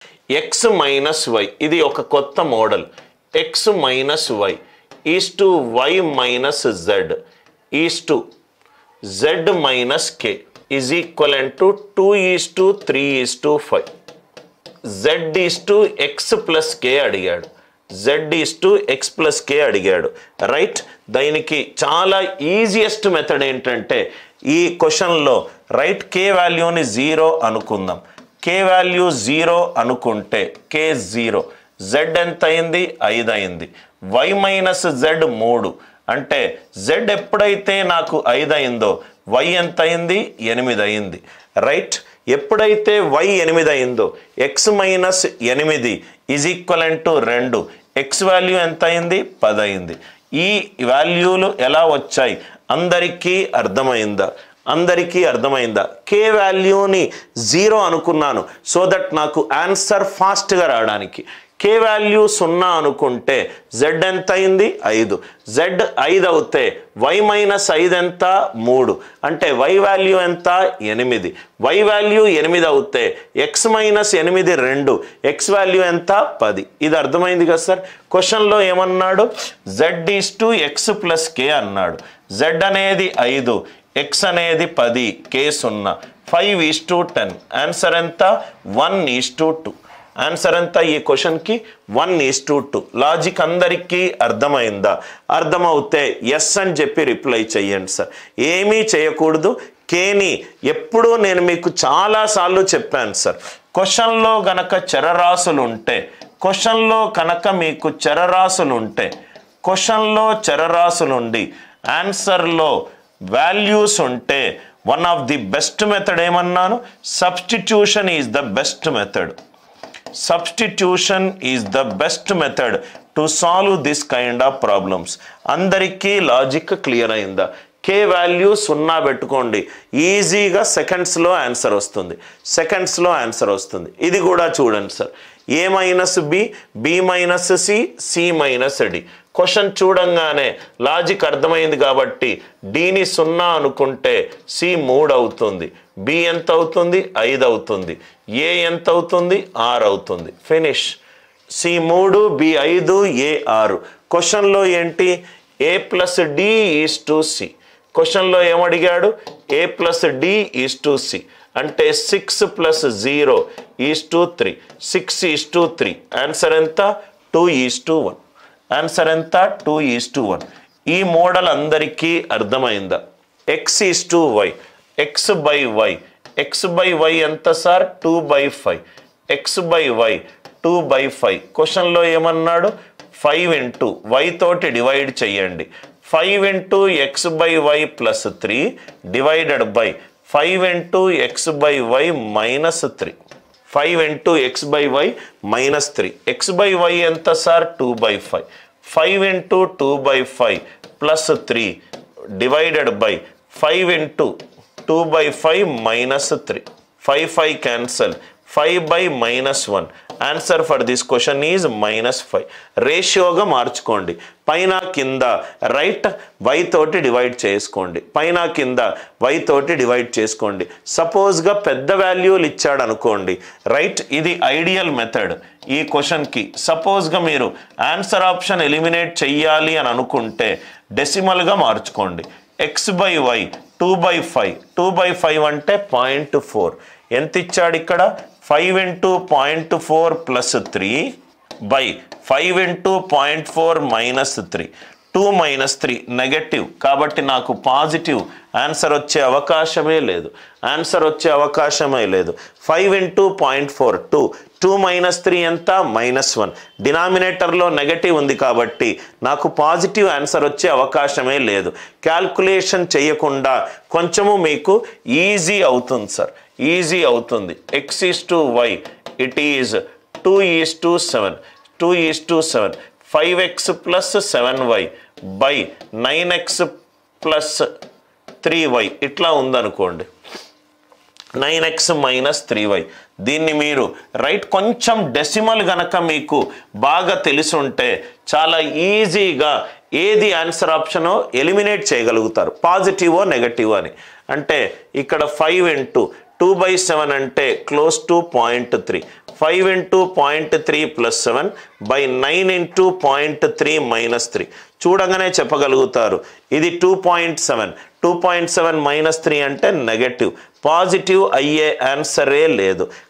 X minus why ఇది ఒక కొత్త model X minus Y is to Y minus Z is to Z minus K is equal to two is to three is to five Z is to X plus K అడిగాడు Z is to X plus K అడిగాడు right దీనికి చాలా easiest method ఏంటంటే ఈ క్వశ్చన్లో right కే వాల్యూని zero అనుకుందాం కే value zero అనుకుంటే కే జీరో జెడ్ ఎంత అయింది ఐదు అయింది వై మైనస్ జెడ్ మూడు అంటే జెడ్ ఎప్పుడైతే నాకు ఐదు అయిందో వై ఎంత అయింది ఎనిమిది అయింది రైట్ ఎప్పుడైతే వై ఎనిమిది అయిందో ఎక్స్ మైనస్ ఎనిమిది ఈజ్ ఈక్వలెంట్ టు రెండు ఎక్స్ వాల్యూ ఎంత అయింది పది అయింది ఈ వాల్యూలు ఎలా వచ్చాయి అందరికీ అర్థమైందా అందరికీ అర్థమైందా కే వాల్యూని జీరో అనుకున్నాను సో దట్ నాకు ఆన్సర్ ఫాస్ట్గా రావడానికి కే వాల్యూ సున్నా అనుకుంటే జెడ్ ఎంత అయింది ఐదు జెడ్ ఐదు అవుతే వై మైనస్ ఐదు ఎంత మూడు అంటే వై వాల్యూ ఎంత ఎనిమిది వై వాల్యూ ఎనిమిది అవుతే ఎక్స్ మైనస్ ఎనిమిది రెండు ఎక్స్ వాల్యూ ఎంత పది ఇది అర్థమైంది కదా సార్ క్వశ్చన్లో ఏమన్నాడు Z is to X plus K అన్నాడు జెడ్ అనేది ఐదు ఎక్స్ అనేది పది కే సున్నా five is to ten answer ఎంత one is to two answer అంతా ఈ క్వశ్చన్కి one is to two logic అందరికీ అర్థమైందా అర్థమవుతే ఎస్ అని చెప్పి రిప్లై చెయ్యండి సార్ ఏమీ చేయకూడదు కేని ఎప్పుడూ నేను మీకు చాలాసార్లు చెప్పాను సార్ క్వశ్చన్లో గనక చరరాశులు ఉంటే క్వశ్చన్లో కనుక మీకు చరరాశులు ఉంటే క్వశ్చన్లో చరరాశులు ఉండి ఆన్సర్లో వాల్యూస్ ఉంటే one of the best method ఏమన్నాను substitution is the best method substitution is the best method to solve this kind of problems అందరికీ లాజిక్ క్లియర్ అయిందా కే వాల్యూ సున్నా పెట్టుకోండి ఈజీగా సెకండ్స్లో ఆన్సర్ వస్తుంది సెకండ్స్లో ఆన్సర్ వస్తుంది ఇది కూడా చూడండి sir A minus B B minus C C minus D question చూడంగానే లాజిక్ అర్థమైంది కాబట్టి డిని సున్నా అనుకుంటే సి మూడు అవుతుంది బి ఎంత అవుతుంది ఐదు అవుతుంది ఏ ఎంత అవుతుంది ఆరు అవుతుంది ఫినిష్ సి మూడు బి ఐదు ఏ ఆరు క్వశ్చన్లో ఏంటి A plus D is to C క్వశ్చన్లో ఏమడిగాడు A plus D is to C అంటే six plus zero is to three six is to three answer ఎంత two is to one answer ఎంత టూ ఈస్ టు వన్ ఈ model అందరికీ అర్థమైందా X is to Y X by Y X by Y ఎంత sir two by five X by Y two by five క్వశ్చన్లో ఏమన్నాడు five into why తోటి divide చేయండి five into X by Y plus three divided by five into X by Y minus three five into X by Y minus three X by Y ఎంత sir two by five five into two by five plus three divided by five into two by five minus three five five cancel five by minus one answer for this question is minus five రేషియోగా మార్చుకోండి పైన కింద right why తోటి divide చేసుకోండి పైన కింద why తోటి divide చేసుకోండి సపోజ్గా పెద్ద వాల్యూలు ఇచ్చాడు అనుకోండి రైట్ ఇది ఐడియల్ మెథడ్ ఈ క్వశ్చన్కి సపోజ్గా మీరు ఆన్సర్ ఆప్షన్ ఎలిమినేట్ చెయ్యాలి అని అనుకుంటే డెసిమల్గా మార్చుకోండి X by Y two by five two by five అంటే పాయింట్ ఫోర్ ఎంత ఇచ్చాడు ఇక్కడ five into point four plus three by five into point four minus three two minus three negative కాబట్టి నాకు పాజిటివ్ ఆన్సర్ వచ్చే అవకాశమే లేదు ఆన్సర్ వచ్చే అవకాశమే లేదు five into point four two two minus three ఎంత మైనస్ వన్ డినామినేటర్లో నెగటివ్ ఉంది కాబట్టి నాకు పాజిటివ్ ఆన్సర్ వచ్చే అవకాశమే లేదు క్యాల్కులేషన్ చేయకుండా కొంచెము మీకు ఈజీ అవుతుంది సార్ ఈజీ అవుతుంది X is to Y it is two is to seven two is to seven five X plus seven Y by nine X plus three Y ఇట్లా ఉందనుకోండి nine X minus three Y దీన్ని మీరు right కొంచెం decimal గనక మీకు బాగా తెలిసుంటే చాలా ఈజీగా ఏది ఆన్సర్ ఆప్షనో ఎలిమినేట్ చేయగలుగుతారు పాజిటివో నెగటివ్ అని అంటే ఇక్కడ five into two by seven అంటే close to point three five into point three plus seven by nine into point three minus three చూడగానే చెప్పగలుగుతారు ఇది two point seven two point seven minus three అంటే negative positive అయ్యే ఆన్సరే లేదు